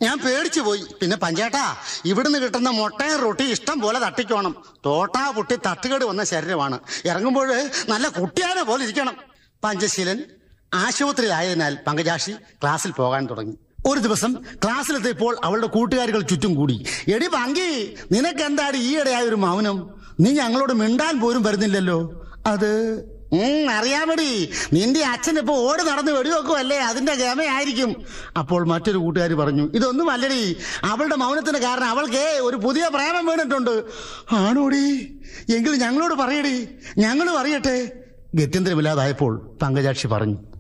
ഞാൻ പേടിച്ചു പോയി പിന്നെ പഞ്ചേട്ടാ ഇവിടുന്ന് കിട്ടുന്ന മുട്ടയും റൊട്ടി ഇഷ്ടം പോലെ തട്ടിക്കോണം തോട്ടാ പൊട്ടി തട്ടുകേട് വന്ന ശരീരമാണ് ഇറങ്ങുമ്പോൾ നല്ല കുട്ടിയാനെ പോലെ ഇരിക്കണം പഞ്ചശീലൻ ആശുപത്രിയിലായതിനാൽ പങ്കജാക്ഷി ക്ലാസ്സിൽ പോകാൻ തുടങ്ങി ഒരു ദിവസം ക്ലാസ്സിലെത്തിയപ്പോൾ അവളുടെ കൂട്ടുകാരികൾ ചുറ്റും കൂടി എടി പങ്കി നിനക്ക് എന്താണ് ഈയിടെയായ ഒരു മൗനം നീ ഞങ്ങളോട് മിണ്ടാൻ പോലും വരുന്നില്ലല്ലോ അത് ഉം, അറിയാമടി നിന്റെ അച്ഛൻ ഇപ്പൊ ഓടി നടന്ന് വെടിവെക്കുമല്ലേ അതിന്റെ ഗമയായിരിക്കും അപ്പോൾ മറ്റൊരു കൂട്ടുകാരി പറഞ്ഞു ഇതൊന്നും അല്ലടി അവളുടെ മൗനത്തിന് കാരണം അവൾക്ക് ഒരു പുതിയ പ്രേമം വീണിട്ടുണ്ട് ആണോടി എങ്കിൽ ഞങ്ങളോട് പറയടി ഞങ്ങളും അറിയട്ടെ ഗത്യന്തരമില്ലാതായപ്പോൾ പങ്കജാക്ഷി പറഞ്ഞു